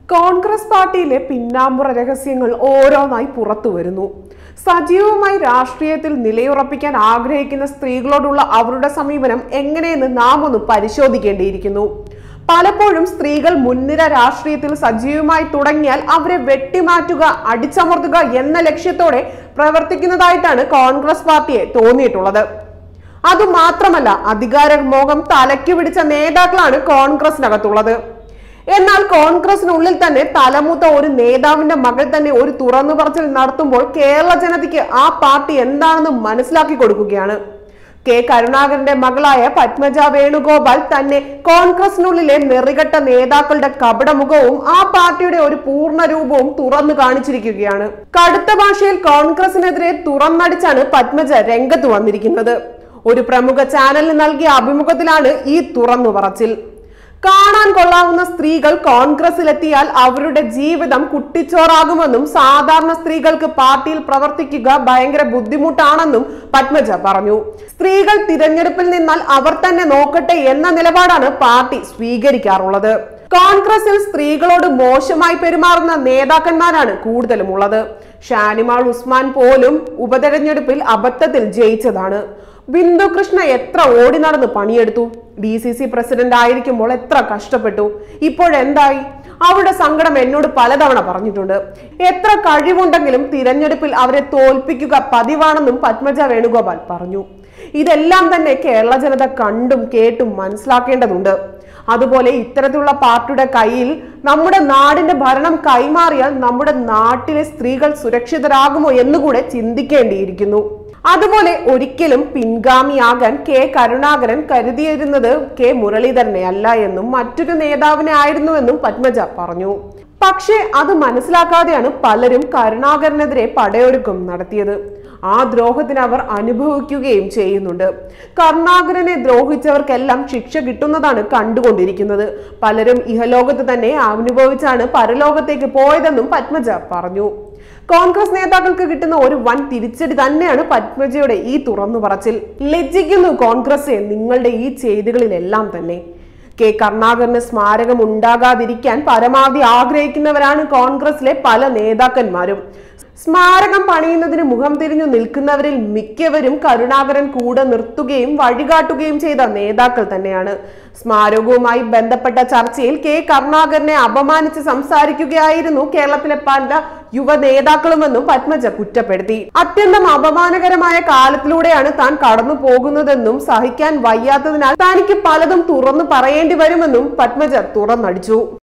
കോൺഗ്രസ് പാർട്ടിയിലെ പിന്നാമ്പുറ രഹസ്യങ്ങൾ ഓരോന്നായി പുറത്തു വരുന്നു സജീവമായി രാഷ്ട്രീയത്തിൽ നിലയുറപ്പിക്കാൻ ആഗ്രഹിക്കുന്ന സ്ത്രീകളോടുള്ള അവരുടെ സമീപനം എങ്ങനെയെന്ന് നാം ഒന്ന് പരിശോധിക്കേണ്ടിയിരിക്കുന്നു പലപ്പോഴും സ്ത്രീകൾ മുൻനിര രാഷ്ട്രീയത്തിൽ സജീവമായി തുടങ്ങിയാൽ അവരെ വെട്ടിമാറ്റുക അടിച്ചമർത്തുക എന്ന ലക്ഷ്യത്തോടെ പ്രവർത്തിക്കുന്നതായിട്ടാണ് കോൺഗ്രസ് പാർട്ടിയെ തോന്നിയിട്ടുള്ളത് അതുമാത്രമല്ല അധികാരമോഹം തലയ്ക്ക് പിടിച്ച നേതാക്കളാണ് കോൺഗ്രസിനകത്തുള്ളത് എന്നാൽ കോൺഗ്രസിനുള്ളിൽ തന്നെ തലമൂത്ത ഒരു നേതാവിന്റെ മകൾ തന്നെ ഒരു തുറന്നു പറച്ചിൽ നടത്തുമ്പോൾ കേരള ജനതയ്ക്ക് ആ പാർട്ടി എന്താണെന്ന് മനസ്സിലാക്കി കൊടുക്കുകയാണ് കെ കരുണാകരന്റെ മകളായ പത്മജ വേണുഗോപാൽ തന്നെ കോൺഗ്രസിനുള്ളിലെ നെറികെട്ട നേതാക്കളുടെ കപടമുഖവും ആ പാർട്ടിയുടെ ഒരു പൂർണ്ണ രൂപവും തുറന്നു കാണിച്ചിരിക്കുകയാണ് കടുത്ത ഭാഷയിൽ കോൺഗ്രസിനെതിരെ തുറന്നടിച്ചാണ് പത്മജ രംഗത്ത് വന്നിരിക്കുന്നത് ഒരു പ്രമുഖ ചാനലിന് നൽകിയ അഭിമുഖത്തിലാണ് ഈ തുറന്നു പറച്ചിൽ കാണാൻ കൊള്ളാവുന്ന സ്ത്രീകൾ കോൺഗ്രസിലെത്തിയാൽ അവരുടെ ജീവിതം കുട്ടിച്ചോറാകുമെന്നും സാധാരണ സ്ത്രീകൾക്ക് പാർട്ടിയിൽ പ്രവർത്തിക്കുക ഭയങ്കര ബുദ്ധിമുട്ടാണെന്നും പത്മജ പറഞ്ഞു സ്ത്രീകൾ തിരഞ്ഞെടുപ്പിൽ നിന്നാൽ അവർ തന്നെ നോക്കട്ടെ എന്ന നിലപാടാണ് പാർട്ടി സ്വീകരിക്കാറുള്ളത് കോൺഗ്രസിൽ സ്ത്രീകളോട് മോശമായി പെരുമാറുന്ന നേതാക്കന്മാരാണ് കൂടുതലും ഉള്ളത് ഷാനിമാൾ ഉസ്മാൻ പോലും ഉപതെരഞ്ഞെടുപ്പിൽ അബദ്ധത്തിൽ ജയിച്ചതാണ് ബിന്ദു കൃഷ്ണ എത്ര ഓടി നടന്ന് പണിയെടുത്തു ഡി സി സി പ്രസിഡന്റ് ആയിരിക്കുമ്പോൾ എത്ര കഷ്ടപ്പെട്ടു ഇപ്പോഴെന്തായി അവരുടെ സങ്കടം എന്നോട് പലതവണ പറഞ്ഞിട്ടുണ്ട് എത്ര കഴിവുണ്ടെങ്കിലും തിരഞ്ഞെടുപ്പിൽ അവരെ തോൽപ്പിക്കുക പതിവാണെന്നും പത്മജ വേണുഗോപാൽ പറഞ്ഞു ഇതെല്ലാം തന്നെ കേരള ജനത കണ്ടും കേട്ടും മനസ്സിലാക്കേണ്ടതുണ്ട് അതുപോലെ ഇത്തരത്തിലുള്ള പാർട്ടിയുടെ കയ്യിൽ നമ്മുടെ നാടിന്റെ ഭരണം കൈമാറിയാൽ നമ്മുടെ നാട്ടിലെ സ്ത്രീകൾ സുരക്ഷിതരാകുമോ എന്നുകൂടെ ചിന്തിക്കേണ്ടിയിരിക്കുന്നു അതുപോലെ ഒരിക്കലും പിൻഗാമിയാകാൻ കെ കരുണാകരൻ കരുതിയിരുന്നത് കെ മുരളീധരനെ അല്ല എന്നും മറ്റൊരു നേതാവിനെ ആയിരുന്നുവെന്നും പത്മജ പറഞ്ഞു പക്ഷേ അത് മനസ്സിലാക്കാതെയാണ് പലരും കരുണാകരനെതിരെ പടയൊരുക്കം നടത്തിയത് ആ ദ്രോഹത്തിന് അവർ അനുഭവിക്കുകയും ചെയ്യുന്നുണ്ട് കരുണാകരനെ ദ്രോഹിച്ചവർക്കെല്ലാം ശിക്ഷ കിട്ടുന്നതാണ് കണ്ടുകൊണ്ടിരിക്കുന്നത് പലരും ഇഹലോകത്ത് തന്നെ അനുഭവിച്ചാണ് പരലോകത്തേക്ക് പോയതെന്നും പത്മജ പറഞ്ഞു കോൺഗ്രസ് നേതാക്കൾക്ക് കിട്ടുന്ന ഒരു വൻ തിരിച്ചടി തന്നെയാണ് പത്മജയുടെ ഈ തുറന്നു പറച്ചിൽ ലജ്ജിക്കുന്നു കോൺഗ്രസ് നിങ്ങളുടെ ഈ ചെയ്തികളിലെല്ലാം തന്നെ കെ കരുണാകരന് സ്മാരകം ഉണ്ടാകാതിരിക്കാൻ പരമാവധി ആഗ്രഹിക്കുന്നവരാണ് കോൺഗ്രസിലെ പല നേതാക്കന്മാരും സ്മാരകം പണിയുന്നതിന് മുഖം തിരിഞ്ഞു നിൽക്കുന്നവരിൽ മിക്കവരും കരുണാകരൻ കൂടെ നിർത്തുകയും വഴികാട്ടുകയും ചെയ്ത നേതാക്കൾ തന്നെയാണ് സ്മാരകവുമായി ബന്ധപ്പെട്ട ചർച്ചയിൽ കെ കരുണാകരനെ അപമാനിച്ച് സംസാരിക്കുകയായിരുന്നു കേരളത്തിലെ പല യുവ നേതാക്കളുമെന്നും പത്മജ കുറ്റപ്പെടുത്തി അത്യന്തം അപമാനകരമായ കാലത്തിലൂടെയാണ് താൻ കടന്നു പോകുന്നതെന്നും സഹിക്കാൻ വയ്യാത്തതിനാൽ തനിക്ക് പലതും തുറന്നു പറയേണ്ടി വരുമെന്നും പത്മജ തുറന്നടിച്ചു